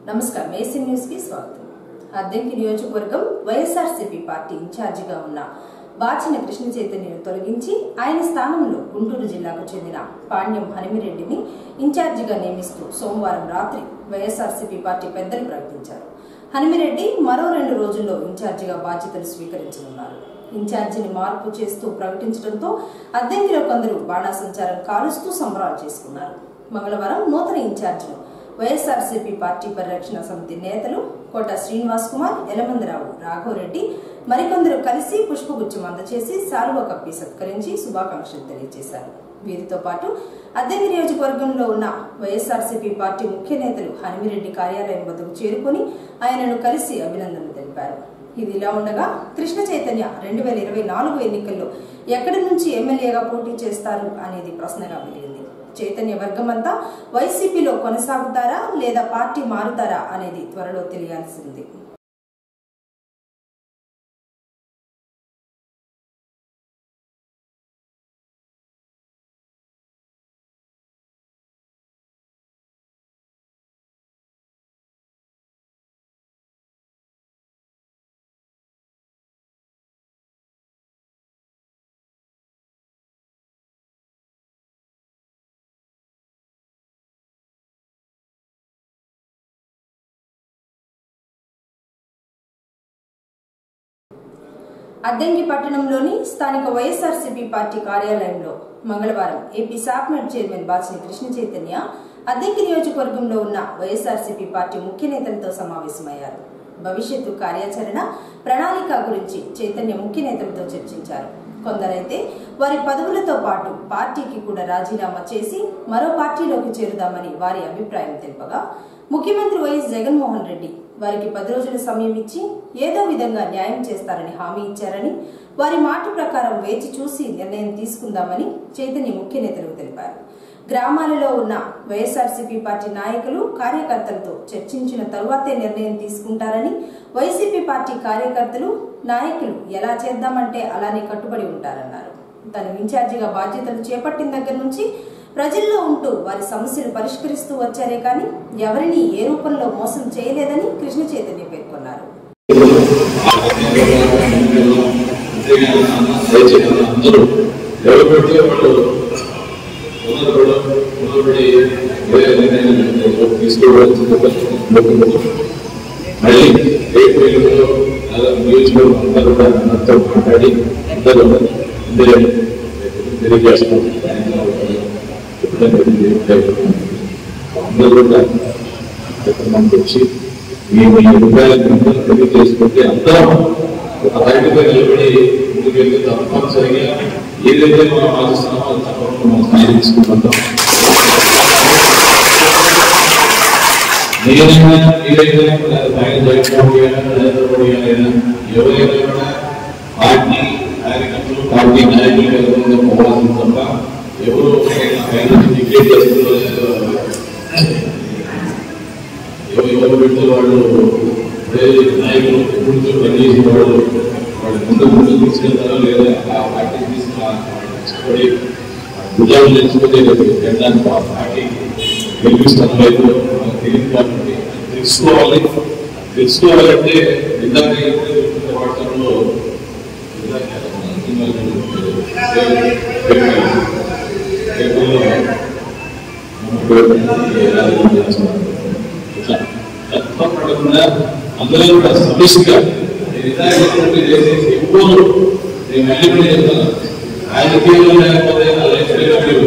నమస్కారం AC news కి స్వాగతం అద్దెంకి నియోజకవర్గం వైఎస్ఆర్సీపీ పార్టీ ఇన్ఛార్జిగా ఉన్న బాచిన కృష్ణ చైతన్యను తొలగించి ఆయన స్థానంలో గుంటూరు జిల్లాకు చెందిన పాణ్యం హనిమిరెడ్డిని ఇన్ఛార్జిగా నియమిస్తూ సోమవారం రాత్రి వైఎస్ఆర్సీపీ పార్టీ పెద్దలు ప్రకటించారు హనిమిరెడ్డి మరో రెండు రోజుల్లో ఇన్ఛార్జిగా బాధ్యతలు స్వీకరించనున్నారు ఇన్ఛార్జిని మార్పు చేస్తూ ప్రకటించడంతో అద్దెంకిలో కొందరు బాణాసంచారం కాలుస్తూ సంబరాలు చేసుకున్నారు మంగళవారం నూతన ఇన్ఛార్జిను వైఎస్ఆర్సీపీ పార్టీ పరిరక్షణ సమితి నేతలు కోట శ్రీనివాస్ కుమార్ యలమందరావు రాఘవరెడ్డి మరికొందరు కలిసి పుష్పగుచ్చం అందచేసి శాలువ కప్పి సత్కరించి శుభాకాంక్షలు తెలియజేశారు వీరితో పాటు అద్దెకి నియోజకవర్గంలో ఉన్న వైఎస్ఆర్సీపీ పార్టీ ముఖ్య నేతలు హనిమిరెడ్డి కార్యాలయం వద్దకు చేరుకుని ఆయనను కలిసి అభినందనలు తెలిపారు ఇది ఇలా ఉండగా కృష్ణ చైతన్య రెండు వేల ఇరవై నాలుగు ఎన్నికల్లో ఎక్కడి నుంచి ఎమ్మెల్యేగా పోటీ చేస్తారు అనేది ప్రశ్నగా మిగిలింది చైతన్య వర్గమంతా వైసీపీలో కొనసాగుతారా లేదా పార్టీ మారుతారా అనేది త్వరలో తెలియాల్సి ఉంది అద్దెంకి పట్టణంలోని స్థానిక వైఎస్ఆర్సీపీ పార్టీ కార్యాలయంలో మంగళవారం ఏపీ సాప్నెట్ చైర్మన్ బాచిని కృష్ణ చైతన్య అద్దెంకి నియోజకవర్గంలో ఉన్న వైఎస్ఆర్సీపీ పార్టీ ముఖ్య నేతలతో సమావేశమయ్యారు భవిష్యత్తు కార్యాచరణ ప్రణాళిక గురించి చైతన్య ముఖ్య నేతలతో చర్చించారు కొందరైతే వారి పదవులతో పాటు పార్టీకి కూడా రాజీనామా చేసి మరో పార్టీలోకి చేరుదామని వారి అభిప్రాయం తెలుపగా ముఖ్యమంత్రి వైఎస్ జగన్మోహన్ రెడ్డి వారికి పది రోజుల సమయం ఇచ్చి ఏదో విధంగా న్యాయం చేస్తారని హామీ ఇచ్చారని వారి మాట ప్రకారం వేచి చూసి నిర్ణయం తీసుకుందామని చైతన్య ముఖ్య నేతలు తెలిపారు గ్రామాలలో ఉన్న వైఎస్ఆర్సీపీ పార్టీ నాయకులు కార్యకర్తలతో చర్చించిన తరువాతే నిర్ణయం తీసుకుంటారని వైసీపీ పార్టీ కార్యకర్తలు నాయకులు ఎలా చేద్దామంటే అలానే కట్టుబడి ఉంటారన్నారు తను ఇన్ఛార్జిగా బాధ్యతలు చేపట్టిన దగ్గర నుంచి ప్రజల్లో ఉంటూ వారి సమస్యలు పరిష్కరిస్తూ వచ్చారే కానీ ఎవరిని ఏ రూపంలో మోసం చేయలేదని కృష్ణ చైతన్య పేర్కొన్నారు దయచేసి అందరూ ఎవరు పెడితే వాళ్ళు ఉన్నతపడ ఉన్నతపడి వేరే నిర్ణయాలు తీసుకోవడం మళ్ళీ రేపు వేలుగులో నియోజకవర్గం అందరూ కూడా అందరితో మాట్లాడి అందరూ అందరూ తెలియజేస్తాం అందరూ కూడా మంది వచ్చి మీ మీ అభిప్రాయాలను తెలియజేసుకుంటే అందరం ఒక రైతుగా నిలబడి ముందుకెళ్ళి తప్పనిసరిగా ఏదైతే మనం ఆలోచిస్తున్నామో అది తప్పకుండా మనం సాయం తీసుకుంటాం నేనైనా మీరైనా కూడా పైన జగన్మోహన్ గారు నరేంద్ర మోడీ గారైనా ఎవరైనా కూడా పార్టీ కార్యకర్తలు పార్టీ నాయకులు ఎవరైనా పోవాల్సింది తప్ప ఎవరు పైన డిక్లేర్ చేస్తున్నారు ఎవరు ఎవరు పెడితే వాళ్ళు వేరే నాయకులు ఎప్పుడు పనిచేసి వాళ్ళు వాళ్ళు ముందు ముందు తీసుకెళ్తారో లేదా ఆ పార్టీ తీసుకున్న కష్టపడి భుజాలు నేర్చుకునే వెళ్ళడానికి ఆ పార్టీ గెలిపిస్తాను లేదు మనకు తెలియదు కాబట్టి తెలుసుకోవాలి తెలుసుకోవాలంటే ఇందాక ఏదైతే వాడటంలో తప్పకుండా అందరూ కూడా సమస్యగా చేసేసి ఎవ్వరు నేను మళ్ళీ కూడా చెప్తాను రాజకీయంలో లేకపోతే నా లైఫ్ లేదు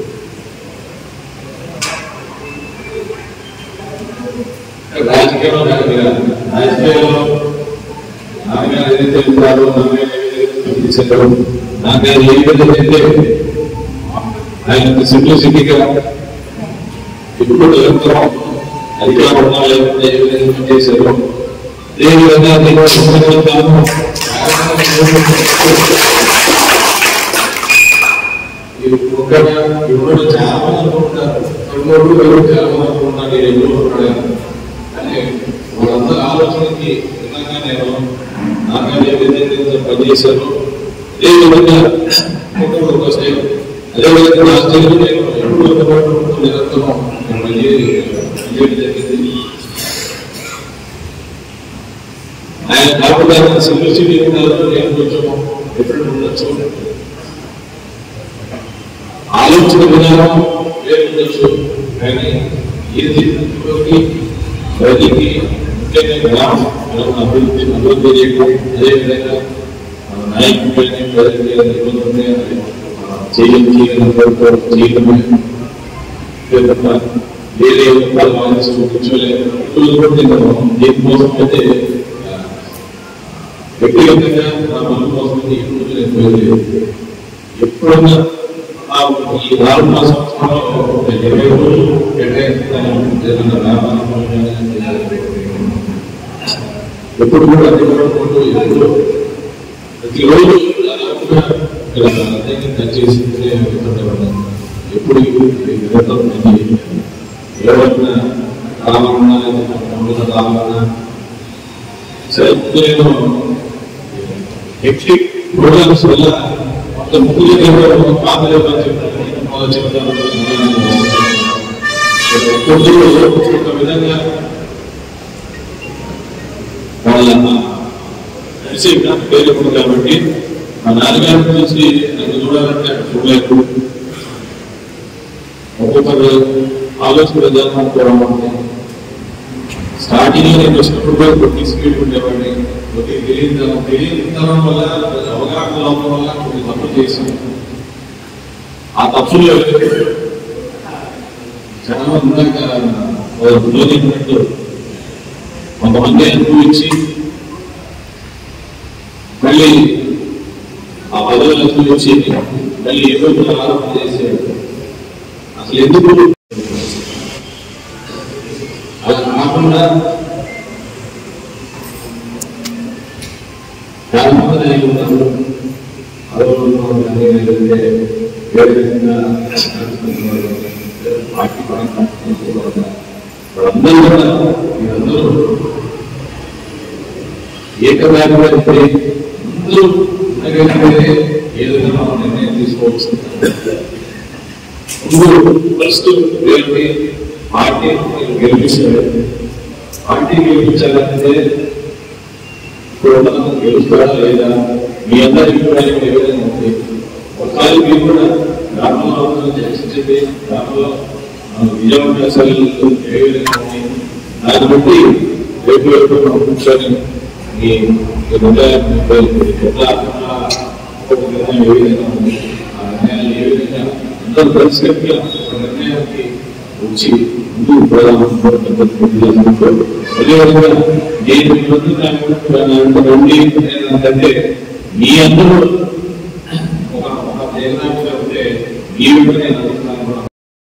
రాజకీయంలో కాదు కదా. రాజకీయాల్లో నాన్నగారు ఏదైతే ఉంటారో నాన్నగారు ఏదైతే పంపించారో నాన్నగారు ఏ విధంగా అయితే ఆయన సింప్లిసిటీగా ఇప్పుడు నిరంతరం అధికారం ఉన్నా లేకపోతే ఏ విధంగా పనిచేశారో అదే విధంగా నేను సందర్భంగాను ఒక్కగా ఇప్పుడు చాలా మంది అనుకుంటారు రెండు వేలు చాలా మంది అనుకుంటున్నారు ఈ రెండు ఉన్నాడు కానీ వాళ్ళందరూ ఆలోచనకి విధంగా నేను నాన్నగారు ఏ విధంగా పనిచేశారో అదే విధంగా కుటుంబంలోకి వస్తే అదే విధంగా రాష్ట్రంలో నేను ఎప్పుడు అందుబాటులో ఉంటూ నిరంతరం నేను పనిచేయడం జరిగింది ఆయన కాకుండా సింప్లిసిటీ ఉండాలి నేను కొంచెం డిఫరెంట్ ఉండొచ్చు ఆలోచన విధానం వేరు ఉండొచ్చు కానీ ఏది ఇంట్లోకి ప్రజలకి ముఖ్యంగా గ్రామం గ్రామ అభివృద్ధి అభివృద్ధి చేయడం అదేవిధంగా మన నాయకులు కానీ ప్రజలకి ఏదైనా ఇబ్బంది ఉంటే అది మన చేయడం చేయడం కోరుకోవడం చేయడమే ఇదే తప్ప వేరే రూపాయలు ఆలోచించి కూర్చోలేదు ఇప్పుడు కూడా నేను దీనికోసం అయితే ఆ, వ్యక్తిగతంగా నా పనుల కోసం అయితే ఎప్పుడు నేను పోయలేదు ఎప్పుడన్నా ఆ ఈ నాలుగు మాస సంవత్సరంలో నేను ఇరవై రోజులు కేటాయిస్తాను ఏదైనా వ్యాపారం చేయాలి. ఎప్పుడు కూడా అన్ని కూడా కొట్టు ఎప్పుడు ప్రతిరోజు దాదాపుగా ఇక్కడ అద్దెకి టచ్ చేసి ఉండేవాడిని. ఎప్పుడు నిరంతరం ఇది ఎవరన్నా రావాలన్నా లేదా రావాలన్నా సరే ఇప్పుడు నేను హెక్టిక్ ప్రోగ్రామ్స్ వల్ల ఒక ముఖ్య దగ్గర పాతలు చెప్తాను చెప్తాను ఒక్కొక్కరు ఒక విధంగా వాళ్ళ కలిసి పేరు ఉంది కాబట్టి మా నాన్నగారి నుంచి నన్ను చూడాలంటే అక్కడ చూడలేదు ఒక్కొక్కరు ఆలోచన విధానం కూడా ఉంది స్టార్టింగ్ నేను వచ్చినప్పుడు కూడా కొద్ది స్పీడ్ ఉండేవాడిని కొద్ది తెలియదు తెలియనితనం వల్ల కొంచెం అవగాహన లోపం వల్ల కొన్ని తప్పులు చేశాను ఆ తప్పులు చాలా మంది ఇందాక వినోదించినట్టు కొంతమంది అనుభవించి మళ్ళీ ఆ పదవులు అనుభవించి మళ్ళీ ఏదో ఒక ఆరోపణ చేసేవాడు అసలు ఎందుకు అలా కాకుండా చాలా మంది నాయకులు ఉన్నారు అదోళ్ళు కానీ లేదంటే వేరే విధంగా నడుచుకుంటున్నారు. పార్టీ పరంగా నడుచుకుంటున్నారు. వాళ్ళందరూ కూడా మీరందరూ ఏకదాటిగా ఉంటే అందరూ ఉండగలిగితే ఏదైనా మనం నిర్ణయం తీసుకోవచ్చు ముందు ఫస్ట్ వీళ్ళని పార్టీ గెలిపించారు పార్టీ గెలిపించాలంటే ఇప్పుడు మనం గెలుస్తారా లేదా మీ అందరి అభిప్రాయం ఏ విధంగా ఉంది ఒకసారి మీరు కూడా గ్రామంలో అందరూ చర్చించండి గ్రామంలో మన విజయవంతాలు ఏ విధంగా ఉన్నాయి దాన్ని బట్టి రేపు రేపు మనం కూర్చొని మీ మీ నిర్ణయాన్ని ఎట్లా ఒక నిర్ణయం ఏ విధంగా ఉంది ఆ నిర్ణయాలు ఏ విధంగా అందరూ కలిసికట్టుగా ఒక నిర్ణయానికి వచ్చి ముందుకు పోదామనుకుంటూ అదేవిధంగా నేను ముందు రండి ఏంటంటే మీ అందరూ ఒక ఒక ప్రేరణగా ఉంటే ఈ విధంగా నేను అనుకున్నాను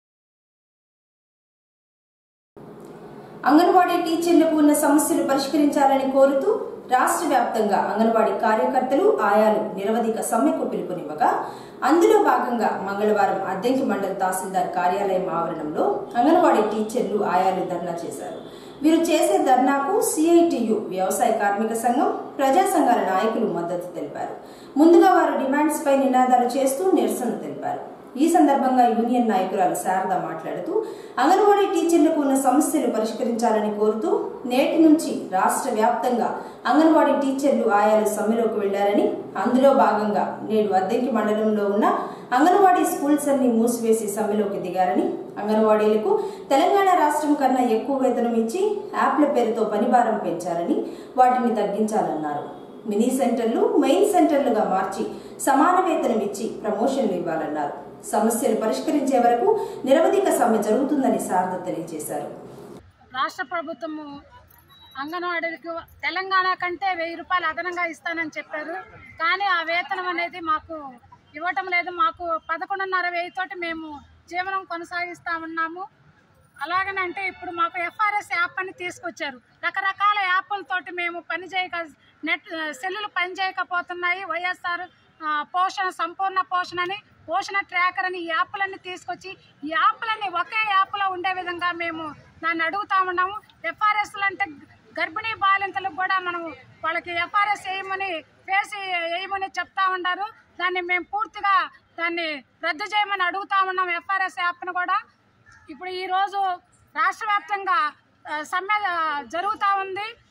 అంగన్వాడీ టీచర్లకు ఉన్న సమస్యలు పరిష్కరించాలని కోరుతూ రాష్ట్ర వ్యాప్తంగా అంగన్వాడీ కార్యకర్తలు ఆయాలు నిరవధిక సమ్మెకు పిలుపునివ్వగా అందులో భాగంగా మంగళవారం అద్దెంకి మండల తహసీల్దార్ కార్యాలయం ఆవరణంలో అంగన్వాడీ టీచర్లు ఆయాలు ధర్నా చేశారు వీరు చేసే ధర్నాకు సిఐటియు వ్యవసాయ కార్మిక సంఘం ప్రజా సంఘాల నాయకులు మద్దతు తెలిపారు ముందుగా వారు డిమాండ్స్ పై నినాదాలు చేస్తూ నిరసన తెలిపారు ఈ సందర్భంగా యూనియన్ నాయకురాలు శారద మాట్లాడుతూ అంగన్వాడీ టీచర్లకు ఉన్న సమస్యలు పరిష్కరించాలని కోరుతూ నేటి నుంచి రాష్ట్ర వ్యాప్తంగా అంగన్వాడీ టీచర్లు ఆయాలు సమ్మెలోకి వెళ్లారని అందులో భాగంగా నేడు అద్దెంకి మండలంలో ఉన్న అంగన్వాడీ స్కూల్స్ అన్ని మూసివేసి సమ్మెలోకి దిగారని అంగన్వాడీలకు తెలంగాణ రాష్ట్రం కన్నా ఎక్కువ వేతనం ఇచ్చి యాప్ల పేరుతో పనిభారం పెంచారని వాటిని తగ్గించాలన్నారు మినీ సెంటర్లు మెయిన్ సెంటర్లుగా మార్చి సమాన వేతనం ఇచ్చి ప్రమోషన్లు ఇవ్వాలన్నారు సమస్యలు పరిష్కరించే వరకు నిరవధిక సమ్మె జరుగుతుందని శారద తెలియజేశారు రాష్ట్ర ప్రభుత్వము అంగన్వాడీలకు తెలంగాణ కంటే వెయ్యి రూపాయలు అదనంగా ఇస్తానని చెప్పారు కానీ ఆ వేతనం అనేది మాకు ఇవ్వటం లేదు మాకు పదకొండున్నర వెయ్యితోటి మేము జీవనం కొనసాగిస్తా ఉన్నాము అలాగనంటే ఇప్పుడు మాకు ఎఫ్ఆర్ఎస్ యాప్ అని తీసుకొచ్చారు రకరకాల యాప్లతోటి మేము పని చేయక నెట్ సెల్లులు పని చేయకపోతున్నాయి వైఎస్ఆర్ ఆ, పోషణ సంపూర్ణ పోషణ అని పోషణ ట్రాకర్ అని ఈ యాప్లన్నీ తీసుకొచ్చి ఈ యాప్లన్నీ ఒకే యాప్లో ఉండే విధంగా మేము దాన్ని అడుగుతా ఉన్నాము ఎఫ్ఆర్ఎస్లు అంటే గర్భిణీ బాలింతలకు కూడా మనం వాళ్ళకి ఎఫ్ఆర్ఎస్ వేయమని ఫేస్ వేయమని చెప్తా ఉన్నారు దాన్ని మేము పూర్తిగా దాన్ని రద్దు చేయమని అడుగుతా ఉన్నాం ఎఫ్ఆర్ఎస్ యాప్ను కూడా ఇప్పుడు ఈరోజు రాష్ట్ర వ్యాప్తంగా ఆ, సమ్మె ఆ, జరుగుతూ ఉంది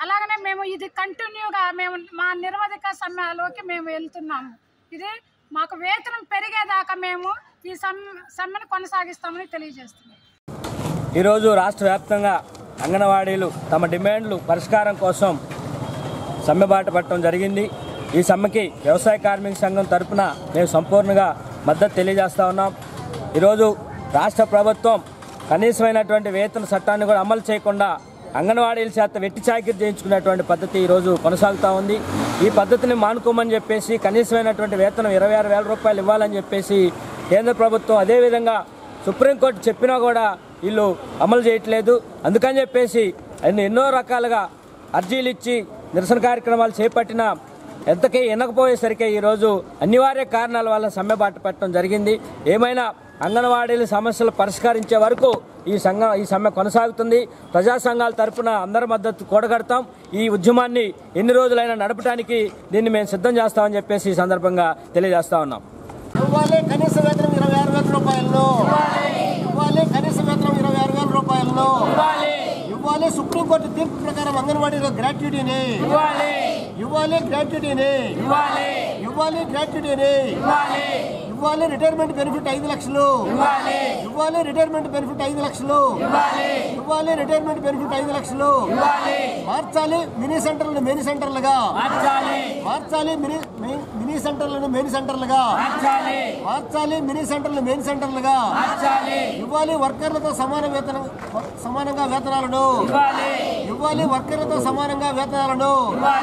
అలాగనే మేము ఇది కంటిన్యూగా మేము మా నిర్వధిక సమ్మెలోకి మేము వెళ్తున్నాము ఇది మాకు వేతనం పెరిగేదాకా మేము ఈ సమ్మె సమ్మెను కొనసాగిస్తామని తెలియజేస్తున్నాం ఈరోజు రాష్ట్ర వ్యాప్తంగా అంగన్వాడీలు తమ డిమాండ్లు పరిష్కారం కోసం సమ్మెబాట పట్టడం జరిగింది ఈ సమ్మెకి వ్యవసాయ కార్మిక సంఘం తరపున మేము సంపూర్ణంగా మద్దతు తెలియజేస్తా ఉన్నాం ఈరోజు రాష్ట్ర ప్రభుత్వం కనీసమైనటువంటి వేతన చట్టాన్ని కూడా అమలు చేయకుండా అంగన్వాడీల చేత వెట్టి చాకిరి చేయించుకునేటువంటి పద్ధతి ఈరోజు కొనసాగుతూ ఉంది ఈ పద్ధతిని మానుకోమని చెప్పేసి కనీసమైనటువంటి వేతనం ఇరవై ఆరు వేల రూపాయలు ఇవ్వాలని చెప్పేసి కేంద్ర ప్రభుత్వం అదేవిధంగా సుప్రీంకోర్టు చెప్పినా కూడా వీళ్ళు అమలు చేయట్లేదు అందుకని చెప్పేసి అన్ని ఎన్నో రకాలుగా అర్జీలు ఇచ్చి నిరసన కార్యక్రమాలు చేపట్టిన ఎంతకీ వినకపోయేసరికి ఈరోజు అనివార్య కారణాల వల్ల సమ్మె బాట పెట్టడం జరిగింది ఏమైనా అంగన్వాడీల సమస్యలు పరిష్కరించే వరకు ఈ సంఘం ఈ సమ్మె కొనసాగుతుంది ప్రజా సంఘాల తరపున అందరి మద్దతు కూడగడతాం ఈ ఉద్యమాన్ని ఎన్ని రోజులైనా నడపడానికి దీన్ని మేము సిద్ధం చేస్తామని చెప్పేసి ఈ సందర్భంగా తెలియజేస్తా ఉన్నాం ఇవ్వాలి కనీస వేతనం ఇరవై ఆరు వేల రూపాయలను ఇవ్వాలి కనీస వేతనం ఇరవై ఆరు వేల రూపాయలను ఇవ్వాలి సుప్రీంకోర్టు తీర్పు ప్రకారం అంగన్వాడీలో గ్రాట్యుటీని ఇవ్వాలి గ్రాట్యుటీని ఇవ్వాలి గ్రాట్యుటీని ఇవ్వాలి రిటైర్మెంట్ బెనిఫిట్ ఐదు లక్షలు ఇవ్వాలి రిటైర్మెంట్ బెనిఫిట్ ఐదు లక్షలు ఇవ్వాలి రిటైర్మెంట్ బెనిఫిట్ ఐదు లక్షలు మార్చాలి మినీ సెంటర్లను మెనీ సెంటర్లుగా మార్చాలి మినీ మినీ- మినీ సెంటర్లను మెయిన్ సెంటర్లుగా మార్చాలి మినీ సెంటర్లు మెయిన్ సెంటర్లుగా ఇవ్వాలి వర్కర్లతో సమాన వేతనం సమానంగా వేతనాలను ఇవ్వాలి వర్కర్లతో సమానంగా వేతనాలను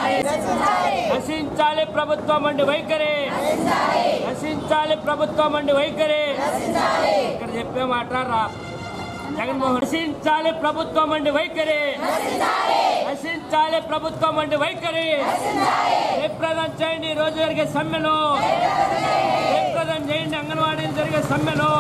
నశించాలి ప్రభుత్వం అండి వైఖరి నశించాలి ప్రభుత్వం అండి వైఖరి ఇక్కడ చెప్పే మాట రా జగన్మోహన్ నశించాలి ప్రభుత్వం అండి వైఖరి నశించాలి ప్రభుత్వం అండి వైఖరి రిప్రజెంట్ చేయండి ఈ రోజు జరిగే సమ్మెలో రిప్రజెంట్ చేయండి అంగన్వాడీలు జరిగే సమ్మెలో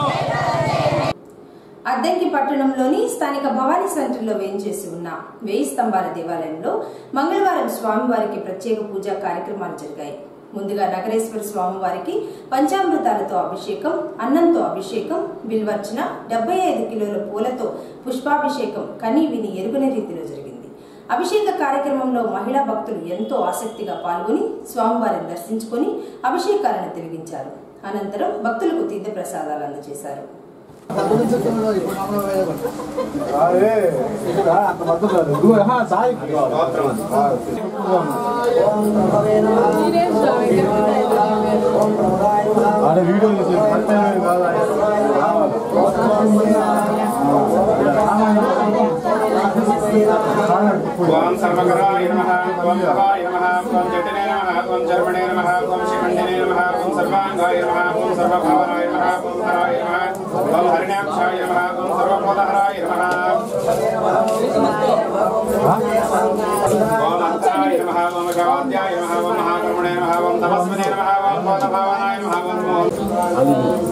అద్దంకి పట్టణంలోని స్థానిక భవానీ సెంటర్లో వేయించేసి ఉన్న వేయి స్తంభాల దేవాలయంలో మంగళవారం స్వామివారికి ప్రత్యేక పూజా కార్యక్రమాలు జరిగాయి ముందుగా నగరేశ్వర స్వామివారికి పంచామృతాలతో అభిషేకం అన్నంతో అభిషేకం బిల్వర్చన డెబ్బై ఐదు కిలోల పూలతో పుష్పాభిషేకం కనీ విని ఎరుగని రీతిలో జరిగింది అభిషేక కార్యక్రమంలో మహిళా భక్తులు ఎంతో ఆసక్తిగా పాల్గొని స్వామివారిని దర్శించుకొని అభిషేకాలను తిరిగించారు అనంతరం భక్తులకు తీర్థ ప్రసాదాలు అందజేశారు అరే వీడియో చేసి ఓం సర్వకరాయ నమః ఓం భవాయ నమః ఓం జటినే నమః ఓం చర్మణే నమః ఓం శిఖండినే నమః ఓం సర్వాంగాయ నమః ఓం సర్వభావనాయ నమః ఓం హరాయ నమః ఓం హరిణాక్షాయ నమః ఓం సర్వబోధహరాయ నమః ఓం అంతరాయ నమః ఓం శవాద్యాయ నమః ఓం మహాకర్మణే నమః ఓం తపస్వినే నమః ఓం బోధభావనాయ నమః ఓం మోహ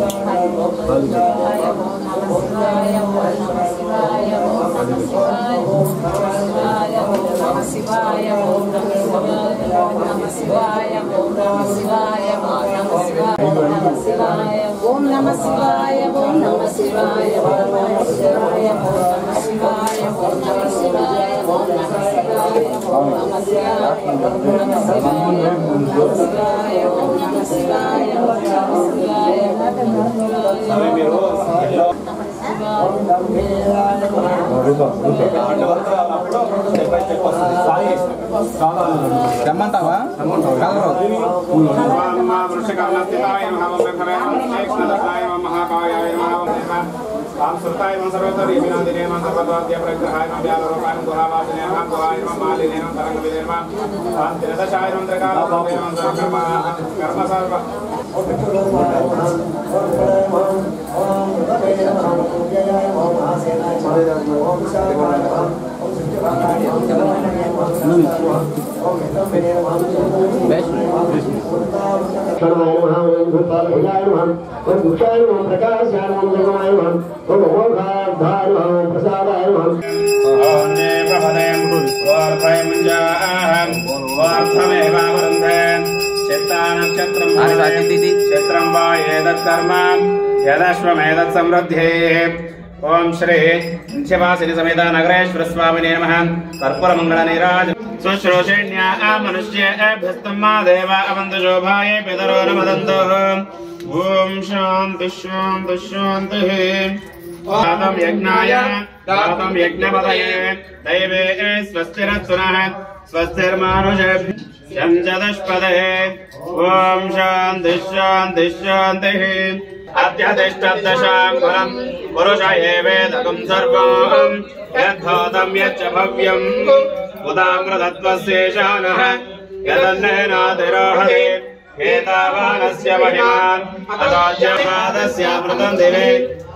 ఓం నమ శివాయ ఓం నమ శివాయ ఓం నమ శివాయ ఓం నమ శివాయ ఓం నమ శివాయ ఓం నమ శివాయ ఓం నమ శివాయ ఓం నమ శివాయ ఓం నమ శివాయ ఓం నమ శివాయ ఓం నమ శివాయ తెమ్మంటావా కలరు ఓం వృషకర్ణస్థితాయ నమః ఓం విభవే నమః శేక్షణదత్తాయ నమః మహాకాయాయ నమః ఓం దేవ ఓం సురతాయ నమః సర్వతరి వినందినే నమః సర్వద్వాద్య ప్రగ్రహాయ నమః వ్యాలరూపాయ నమః గుహావాసినే నమః గుహాయ నమః మాలినే నమః తరంగవిదే నమః ఓం త్రిదశాయ నమః త్రికాలరూపే నమః సర్వకర్మ కర్మ సర్వ ఓం దేవపదేం ఓర్భయముంజాహం ఓర్థమేవావరుంధేన్ చిత్తానక్షత్రం చిత్రం వా ఏదత్కర్మ యదశ్వమేదత్ సమృద్ధి ఓం శ్రీ శివాసిరి సమేత నగరేశ్వర స్వామినే నమ కర్పూర మంగళ నీరాజ स्वश्रोषेण्या मनुष्येभ्यस्तं मा देव अवन्तु शोभाय पितरो न वदन्तु ॐ शान्ति शान्ति शान्तिः दातं यज्ञाय दातं यज्ञपतये दैवे स्वस्तिरत्सुनः स्वस्तिर्मानुषेभ्यः चतुष्पदे ॐ शान्ति शान्ति शान्तिः अध्यतिष्ठदशाङ्कुलम् पुरुष एवेदकम् सर्वम् यद्धोतम् यच्च भव्यम् उदामृतत्वस्येषानः यदन्नेनातिरोहति एतावानस्य महिमान् अदाज्यपादस्यामृतम् दिवे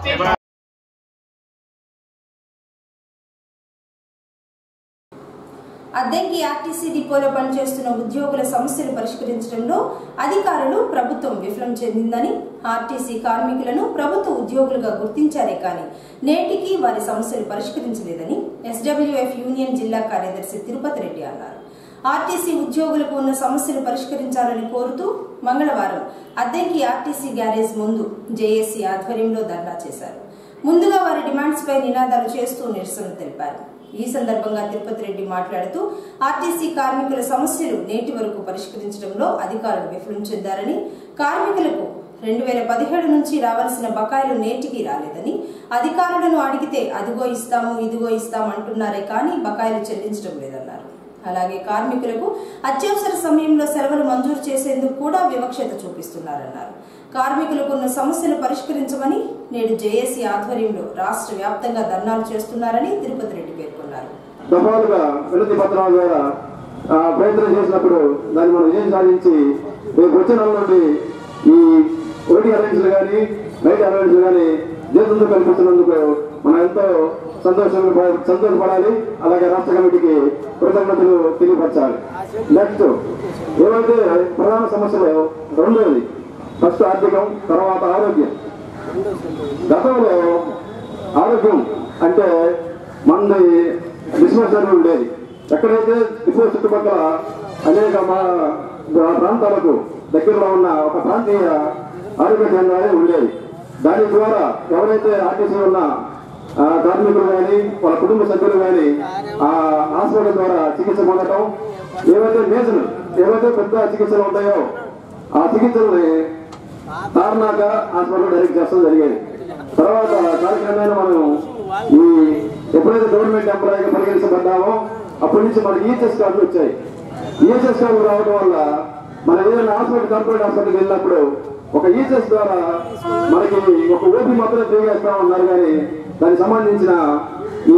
అద్దెంకి ఆర్టీసీ డిపోలో పనిచేస్తున్న ఉద్యోగుల సమస్యలు పరిష్కరించడంలో అధికారులు ప్రభుత్వం విఫలం చెందిందని ఆర్టీసీ కార్మికులను ప్రభుత్వ ఉద్యోగులుగా గుర్తించారే కానీ నేటికి వారి సమస్యలు పరిష్కరించలేదని ఎస్డబ్ల్యూఎఫ్ యూనియన్ జిల్లా కార్యదర్శి తిరుపతి రెడ్డి అన్నారు ఆర్టీసీ ఉద్యోగులకు ఉన్న సమస్యలు పరిష్కరించాలని కోరుతూ మంగళవారం అద్దెంకి ఆర్టీసీ గ్యారేజ్ ముందు జేఏసీ ఆధ్వర్యంలో ధర్నా చేశారు ముందుగా వారి డిమాండ్స్ పై నినాదాలు చేస్తూ నిరసన తెలిపారు ఈ సందర్భంగా తిరుపతి రెడ్డి మాట్లాడుతూ ఆర్టీసీ కార్మికుల సమస్యలు నేటి వరకు పరిష్కరించడంలో అధికారులు విఫలం చెందారని కార్మికులకు రెండు వేల పదిహేడు నుంచి రావాల్సిన బకాయిలు నేటికి రాలేదని అధికారులను అడిగితే అదిగో ఇస్తాము ఇదిగో ఇస్తాము అంటున్నారే కానీ బకాయిలు చెల్లించడం లేదన్నారు అలాగే కార్మికులకు అత్యవసర సమయంలో సెలవులు మంజూరు చేసేందుకు కూడా వివక్షత చూపిస్తున్నారన్నారు కార్మికులకు ఉన్న సమస్యలు పరిష్కరించమని నేడు జేఏసీ ఆధ్వర్యంలో రాష్ట్ర వ్యాప్తంగా ధర్నాలు చేస్తున్నారని తిరుపతి రెడ్డి పేర్కొన్నారు దఫాలుగా వినతి పత్రాల ద్వారా ఆ, ప్రయత్నం చేసినప్పుడు దాన్ని మనం ఏం సాధించి రేపు వచ్చే నెల నుండి ఈ ఓటీ అలయన్స్లు కానీ నైట్ అలయన్స్లు కానీ జీతంతో కల్పిస్తున్నందుకు మనం ఎంతో సంతోషంగా ప- సంతోషపడాలి అలాగే రాష్ట్ర కమిటీకి కృతజ్ఞతలు తెలియపరచాలి నెక్స్ట్ ఏవైతే ప్రధాన సమస్యలు రెండోది ఫస్ట్ ఆర్థికం తర్వాత ఆరోగ్యం గతంలో ఆరోగ్యం అంటే మనది డిస్పెన్సరీ ఉండేది ఎక్కడైతే డిపో చుట్టుపక్కల అనేక మా ప్రా- ప్రాంతాలకు దగ్గరలో ఉన్న ఒక ప్రాంతీయ ఆరోగ్య కేంద్రాలే ఉండేవి దాని ద్వారా ఎవరైతే ఆర్టీసీ ఉన్న ఆ, కార్మికులు కానీ వాళ్ళ కుటుంబ సభ్యులు కానీ ఆ హాస్పిటల్ ద్వారా చికిత్స పొందటం ఏవైతే మేజర్ ఏవైతే పెద్ద చికిత్సలు ఉంటాయో ఆ చికిత్సల్ని తార్నాక హాస్పిటల్ డైరెక్ట్ చేస్తాం జరిగేది తర్వాత కార్యక్రమాన్ని మనం ఈ ఎప్పుడైతే గవర్నమెంట్ ఎంప్లాయీగా పరిగణించబడ్డామో అప్పటి నుంచి మనకి ఈహెచ్ఎస్ కార్డులు వచ్చాయి ఈహెచ్ఎస్ కార్డులు రావడం వల్ల మనం ఏదైనా హాస్పిటల్ కార్పొరేట్ హాస్పిటల్కి వెళ్ళినప్పుడు ఒక ఈహెచ్ఎస్ ద్వారా మనకి ఒక ఓపీ మాత్రమే ఫ్రీగా ఇస్తామన్నారు కానీ దానికి సంబంధించిన ఈ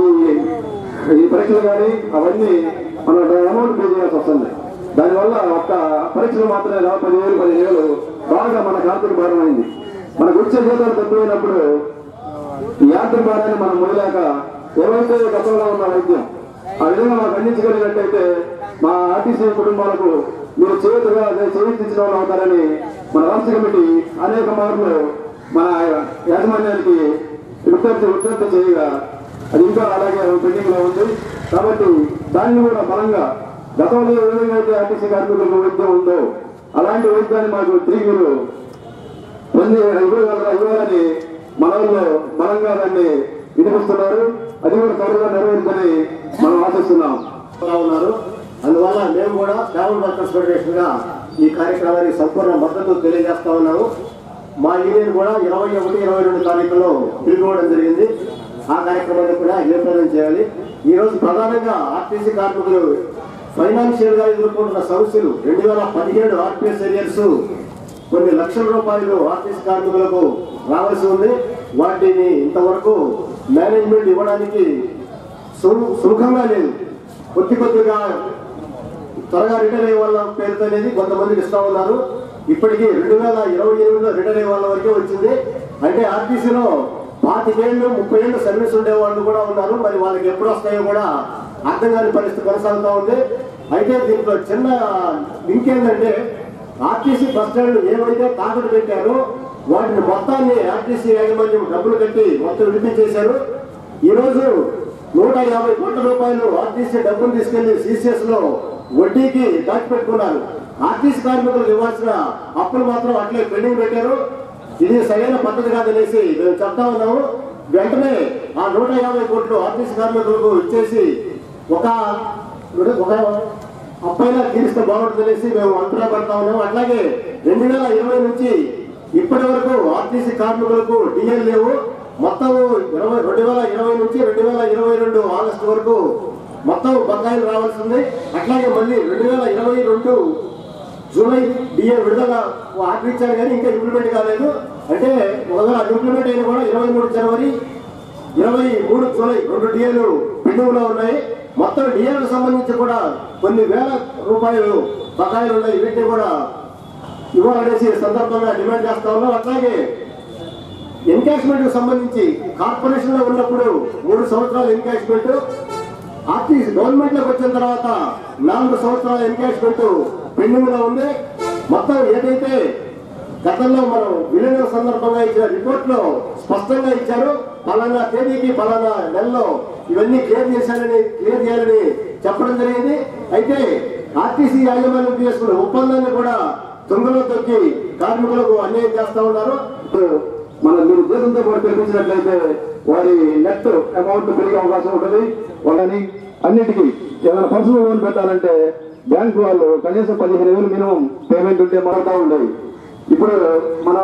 ఈ పరీక్షలు కానీ అవన్నీ మనం అమౌంట్ పే చేయాల్సి వస్తుంది దానివల్ల ఒక్క పరీక్షలు మాత్రమే రావు పదివేలు పదిహేను వేలు బాగా మన ఆర్థిక భారమైంది మనకు వచ్చే జీతాలు తక్కువైనప్పుడు ఈ ఆర్థిక భారాన్ని మనం మొదలాక ఏవైతే గతంలో ఉన్న వైద్యం ఆ విధంగా మాకు అందించగలిగినట్టయితే మా ఆర్టీసీ కుటుంబాలకు మీరు చేతుగా చేయించిన వాళ్ళు అవుతారని మన రాష్ట్ర కమిటీ అనేక మార్లు మన యాజమాన్యానికి విజ్ఞప్తి విజ్ఞప్తి చేయగా అది ఇంకా అలాగే పెండింగ్ లో ఉంది కాబట్టి దాన్ని కూడా బలంగా గతంలో ఏ విధంగా అయితే ఆర్టీసీ కార్మికులకు వైద్యం ఉందో అలాంటి వైద్యాన్ని మాకు తిరిగి మీరు పొంది ఇవ్వగలరా ఇవ్వాలని మనలో బలంగా దాన్ని వినిపిస్తున్నారు అది కూడా త్వరగా నెరవేర్చని మనం ఆశిస్తున్నాం ఉన్నారు అందువల్ల మేము కూడా ట్రావెల్ వర్కర్స్ ఫెడరేషన్ గా ఈ కార్యక్రమానికి సంపూర్ణ మద్దతు తెలియజేస్తా ఉన్నాము మా యూనియన్ కూడా ఇరవై ఒకటి ఇరవై రెండు తారీఖులో పిలుపుకోవడం జరిగింది ఆ కార్యక్రమాన్ని కూడా జయప్రదం చేయాలి ఈ రోజు ప్రధానంగా ఆర్టీసీ కార్మికులు ఫైనాన్షియల్ గా ఎదుర్కొంటున్న సమస్యలు రెండు వేల పదిహేడు ఆర్టీఎస్ ఏరియర్స్ కొన్ని లక్షల రూపాయలు ఆర్టీసీ కార్మికులకు రావాల్సి ఉంది వాటిని ఇంతవరకు మేనేజ్మెంట్ ఇవ్వడానికి సు- సులభంగా లేదు కొద్ది కొద్దిగా త్వరగా రిటైర్ అయ్యే వాళ్ళ పేరుతో అనేది కొంతమందికి ఇస్తా ఉన్నారు ఇప్పటికీ రెండు వేల ఇరవై ఎనిమిదిలో రిటైర్ అయ్యే వాళ్ళ వరకే వచ్చింది అంటే ఆర్టీసీలో పాతికేళ్ళు ముప్పై ఏళ్ళు సర్వీస్ ఉండే వాళ్ళు కూడా ఉన్నారు మరి వాళ్ళకి ఎప్పుడు వస్తాయో కూడా అర్థం కాని పరిస్థితి కొనసాగుతూ ఉంది అయితే దీంట్లో చిన్న లింక్ ఏంటంటే ఆర్టీసీ బస్ స్టాండ్ ఏవైతే తాకట్టు పెట్టారో వాటిని మొత్తాన్ని ఆర్టీసీ యాజమాన్యం డబ్బులు కట్టి మొత్తం విడిపించేశారు ఈ రోజు నూట యాభై కోట్ల రూపాయలు ఆర్టీసీ డబ్బులు తీసుకెళ్లి సిసిఎస్ లో వడ్డీకి దాచిపెట్టుకున్నారు ఆర్టీసీ కార్మికులకు ఇవ్వాల్సిన అప్పులు మాత్రం అట్లే పెండింగ్ పెట్టారు ఇది సరైన పద్ధతి కాదనేసి మేము చెప్తా ఉన్నాము వెంటనే ఆ నూట యాభై కోట్లు ఆర్టీసీ కార్మికులకు ఇచ్చేసి ఒక ఒక అప్పైనా తీరిస్తే బాగుంటుంది అనేసి మేము అంతరా పడతా ఉన్నాం అట్లాగే రెండు వేల ఇరవై నుంచి ఇప్పటి వరకు ఆర్టీసీ కార్మికులకు డిఎల్ లేవు మొత్తం ఇరవై రెండు వేల ఇరవై నుంచి రెండు వేల ఇరవై రెండు ఆగస్టు వరకు మొత్తం బకాయిలు రావాల్సింది అట్లాగే మళ్ళీ రెండు వేల ఇరవై రెండు జూలై డిఏ విడుదల ఆర్డర్ ఇచ్చారు కానీ ఇంకా ఇంప్లిమెంట్ కాలేదు అంటే ఒకవేళ అది ఇంప్లిమెంట్ అయినా కూడా ఇరవై మూడు జనవరి ఇరవై మూడు జూలై రెండు డిఏలు పెండింగ్ లో ఉన్నాయి మొత్తం డిఏలకు సంబంధించి కూడా కొన్ని వేల రూపాయలు బకాయిలు ఉన్నాయి వీటిని కూడా ఇవ్వాలనేసి ఈ సందర్భంగా డిమాండ్ చేస్తా ఉన్నాం అట్లాగే ఎన్కాష్మెంట్ కు సంబంధించి కార్పొరేషన్ లో ఉన్నప్పుడు మూడు సంవత్సరాల ఎన్కాష్మెంట్ ఆర్టీసీ గవర్నమెంట్ లోకి వచ్చిన తర్వాత నాలుగు సంవత్సరాల ఎన్కాష్మెంట్ పెండింగ్ లో ఉంది మొత్తం ఏదైతే గతంలో మనం విలీనం సందర్భంగా ఇచ్చిన రిపోర్ట్ లో స్పష్టంగా ఇచ్చారు పలానా తేదీకి పలానా నెలలో ఇవన్నీ క్లియర్ చేశారని క్లియర్ చేయాలని చెప్పడం జరిగింది అయితే ఆర్టీసీ యాజమాన్యం చేసుకున్న ఒప్పందాన్ని కూడా తుంగలో తొక్కి కార్మికులకు అన్యాయం చేస్తా ఉన్నారు మన మీరు దేశంతో పాటు కల్పించినట్లయితే వారి నెట్ అమౌంట్ పెరిగే అవకాశం ఉంటుంది వాళ్ళని అన్నిటికీ ఏదైనా పర్సనల్ లోన్ పెట్టాలంటే బ్యాంక్ వాళ్ళు కనీసం పదిహేను వేలు మినిమం పేమెంట్ ఉంటే మారుతా ఉండేవి ఇప్పుడు మన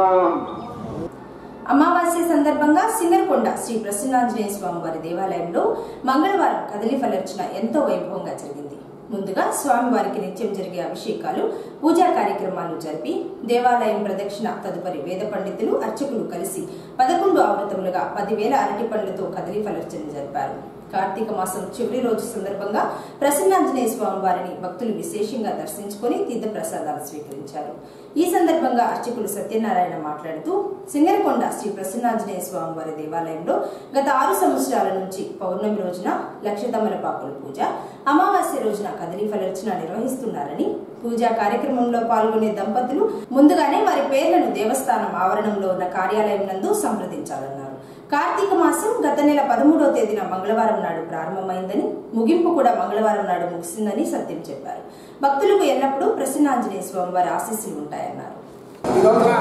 అమావాస్య సందర్భంగా సింగరకొండ శ్రీ ప్రసన్నాంజనేయ స్వామి వారి దేవాలయంలో మంగళవారం కదలి ఫలర్చన ఎంతో వైభవంగా జరిగింది ముందుగా స్వామివారికి నిత్యం జరిగే అభిషేకాలు పూజా కార్యక్రమాలు జరిపి దేవాలయం ప్రదక్షిణ తదుపరి వేద పండితులు అర్చకులు కలిసి పదకొండు ఆవృతములుగా పదివేల అరటి పండ్లతో కదలి ఫలర్చన జరిపారు కార్తీక మాసం చివరి రోజు సందర్భంగా ప్రసన్నాంజనేయ స్వామి వారిని భక్తులు విశేషంగా దర్శించుకొని తీర్థ ప్రసాదాలు స్వీకరించారు ఈ సందర్భంగా అర్చకులు సత్యనారాయణ మాట్లాడుతూ సింగరకొండ శ్రీ ప్రసన్నాంజనేయ స్వామి వారి దేవాలయంలో గత ఆరు సంవత్సరాల నుంచి పౌర్ణమి రోజున లక్ష తమలపాకుల పూజ అమావాస్య రోజున కదలి ఫలర్చన నిర్వహిస్తున్నారని పూజా కార్యక్రమంలో పాల్గొనే దంపతులు ముందుగానే వారి పేర్లను దేవస్థానం ఆవరణంలో ఉన్న కార్యాలయం నందు సంప్రదించాలన్నారు కార్తీక మాసం గత నెల పదమూడవ తేదీన మంగళవారం నాడు ప్రారంభమైందని ముగింపు కూడా మంగళవారం నాడు ముగిసిందని సత్యం చెప్పారు భక్తులకు ఎల్లప్పుడూ ప్రసన్నాంజనేయ స్వామి వారి ఆశీస్సులు ఉంటాయన్నారు ఈ రోజున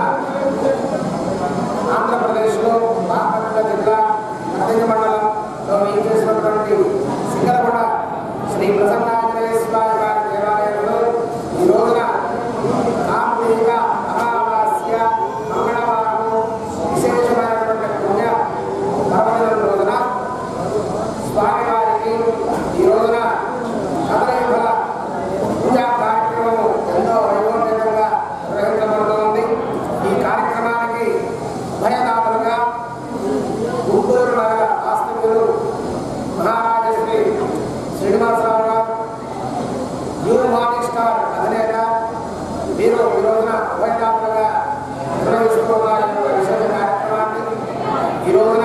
ఆంధ్రప్రదేశ్లో బాపట్ల జిల్లా నదిగ మండలంలో ఏం చేసినటువంటి సింగరకొండ శ్రీ ప్రసన్నాంజనేయ స్వామి వారి దేవాలయంలో ఈ రోజున కార్తీక అమావాస్య మంగళవారం విశేషమైనటువంటి పుణ్య పర్వదినం రోజున స్వామివారికి ఈ రోజున కదలింపల పూజా కార్యక్రమం ఎంతో వైభవంతంగా నిర్వహించబడుతోంది ఈ కార్యక్రమానికి భయదాతలుగా గుంటూరు నగర వాస్తవ్యులు మహారాజశ్రీ శ్రీనివాసరావు గారు న్యూ మార్నింగ్ స్టార్ అధినేత మీరు ఈ రోజున భయదాతలుగా నిర్వహిస్తున్నారు ఈ విశేష కార్యక్రమాన్ని ఈ రోజున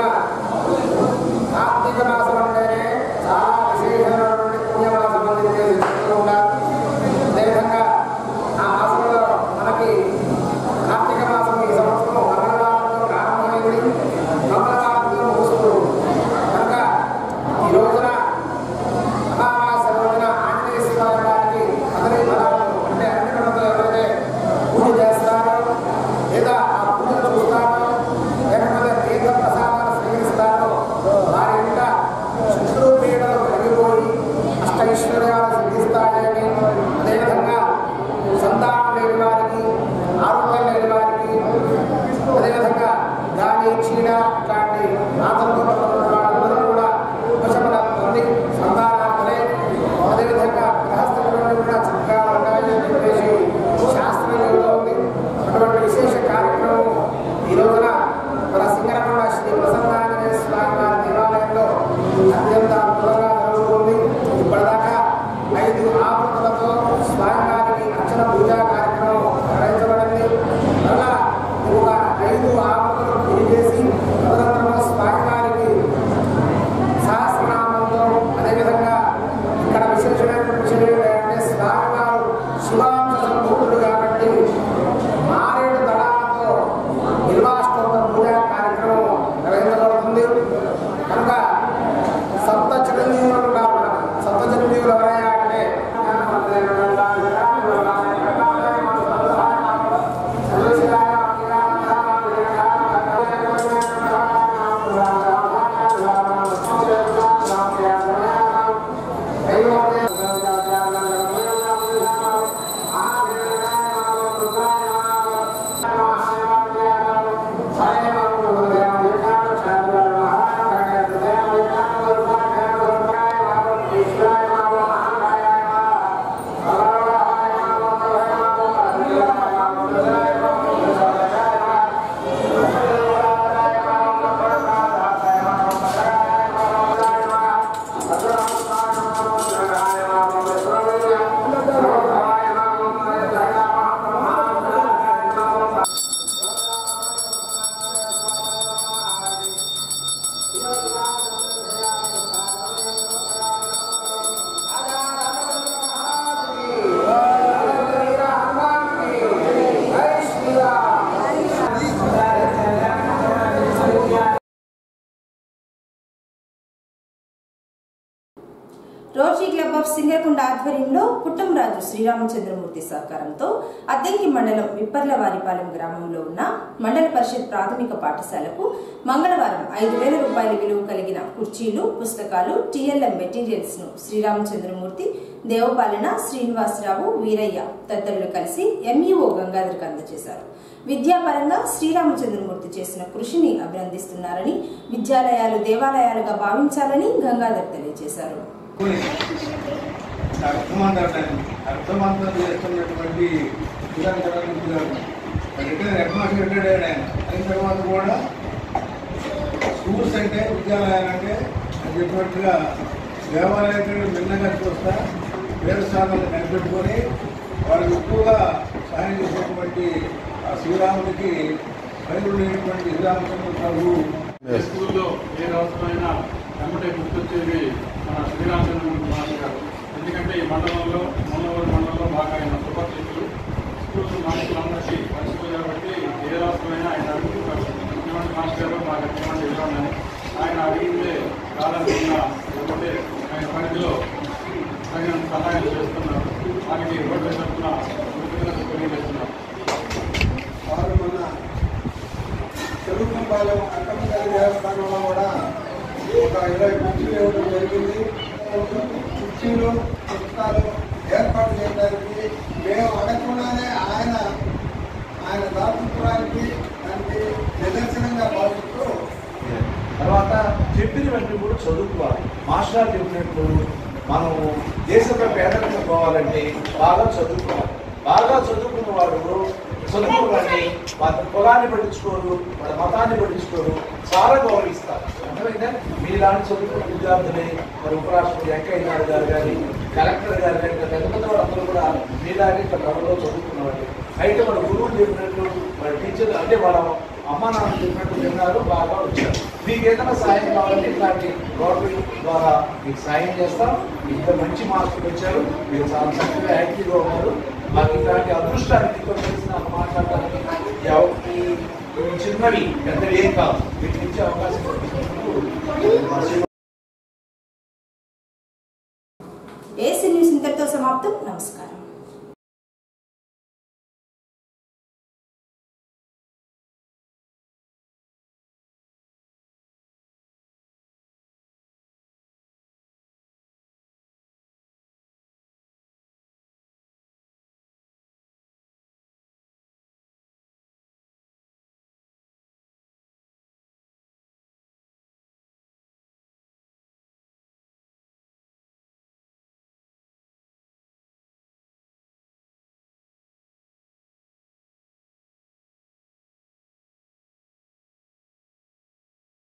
కార్తీక మాసం అంటేనే చాలా విశేషమైనటువంటి పుణ్యమాసం అని చెప్పేసి చెప్తూ ఉంటారు అదేవిధంగా ఆ మాసంలో మనకి కార్తీక మాసం ఈ సంవత్సరం మంగళవారంతో ప్రారంభమైంది మంగళవారంతో ముగుస్తూ కనుక ఈ రోజున అమావాస్య రోజున ఆంజనేయ స్వామి వారికి అదరి ఫలాలు అంటే అన్ని ఎవరైతే పూజ చేస్తారో లేదా ఆ పూజలు చూస్తూ రోటరీ క్లబ్ ఆఫ్ సింగరకుండ ఆధ్వర్యంలో పుట్టంరాజు శ్రీరామచంద్రమూర్తి సహకారంతో అద్దెంకి మండలం విప్పర్లవారిపాలెం గ్రామంలో ఉన్న మండల పరిషత్ ప్రాథమిక పాఠశాలకు మంగళవారం ఐదు వేల రూపాయల విలువ కలిగిన కుర్చీలు పుస్తకాలు టీఎల్ఎం మెటీరియల్స్ ను శ్రీరామచంద్రమూర్తి దేవపాలన శ్రీనివాసరావు వీరయ్య తదితరులు కలిసి ఎంఈఓ గంగాధర్కి అందజేశారు విద్యాపరంగా శ్రీరామచంద్రమూర్తి చేసిన కృషిని అభినందిస్తున్నారని విద్యాలయాలు దేవాలయాలుగా భావించాలని గంగాధర్ తెలియజేశారు అర్థమంటారు అర్థమంతం చేస్తున్నటువంటి రిటైర్ హెడ్ మాస్టర్ రిటైర్డ్ అయ్యాడు ఆయన అయిన తర్వాత కూడా స్కూల్స్ అంటే విద్యాలయాలు అంటే అని చెప్పినట్టుగా దేవాలయానికి భిన్నంగా చూస్తా వేరు స్థానాలు కనిపెట్టుకొని వాళ్ళకి ఎక్కువగా సహాయం చేసినటువంటి ఆ శ్రీరాముడికి బయలుదేరినటువంటి శ్రీరామచంద్ర ప్రభు ఏ స్కూల్లో ఏ అవసరమైనా వెంబడే గుర్తొచ్చేది మన శ్రీరామచంద్రమూర్తి మాస్టర్ గారు ఎందుకంటే ఈ మండలంలో మొన్నవరం మండలంలో బాగా ఆయన సుపరిచితులు స్కూల్స్ మాస్టర్లందరికీ పరిస్థితులు కాబట్టి ఏ అవసరమైనా ఆయన అడుగుతుంటారు ఇటువంటి మాస్టర్ గారు మాకు ఎటువంటి ఇవ్వాలని ఆయన అడిగితే కాదనుకున్న లేకపోతే ఆయన పరిధిలో తగిన సహాయం చేస్తున్నారు దానికి రోడ్డు తరఫున కృతజ్ఞతలు తెలియజేస్తున్నారు వారు మన చెరుకుపాలెం అక్కమ్మగారి దేవస్థానంలో కూడా ఒక ఇరవై కుర్చీలు ఇవ్వడం జరిగింది కుర్చీలు పుస్తకాలు ఏర్పాటు చేయడానికి మేము అడగకుండానే ఆయన ఆయన దాతృత్వానికి దానికి నిదర్శనంగా భావిస్తూ తర్వాత చెప్పిన వెంటనే కూడా చదువుకోవాలి మాస్టర్ గారు చెప్పినట్టు మనం దేశంలో పేదరికం పోవాలంటే బాగా చదువుకోవాలి బాగా చదువుకున్న వాడు చదువుకోవాలని వాళ్ళ కులాన్ని పట్టించుకోరు వాళ్ళ మతాన్ని పట్టించుకోరు చాలా గౌరవిస్తారు అర్థమైందా మీలాంటి చదువుకున్న విద్యార్థులే మరి ఉపరాష్ట్రపతి వెంకయ్య నాయుడు గారు కానీ కలెక్టర్ గారు కానీ ఇంకా పెద్ద పెద్ద వాళ్ళందరూ కూడా మీలాగే ఇక్కడ ప్రభుత్వం చదువుకున్నవాళ్ళు అయితే మన గురువులు చెప్పినట్టు మన టీచర్ అంటే వాళ్ళ అమ్మ నాన్న చెప్పినట్టు విన్నారు బాగా వచ్చారు మీకు ఏదైనా సాయం కావాలంటే ఇట్లాంటి గవర్నమెంట్ ద్వారా మీకు సాయం చేస్తాం ఇంత మంచి మార్కులు వచ్చారు మీరు చాలా చక్కగా యాక్టివ్గా ఉన్నారు మాకు ఇట్లాంటి అదృష్టాన్ని మీతో కలిసి నాకు మాట్లాడడానికి ఎవ- ఈ- ఈ చిన్నవి పెద్దవి ఏం కాదు వీటికి ఇచ్చే అవకాశం కల్పించినందుకు మా శ్రీ- ఏసీ న్యూస్ ఇంతటితో సమాప్తం నమస్కారం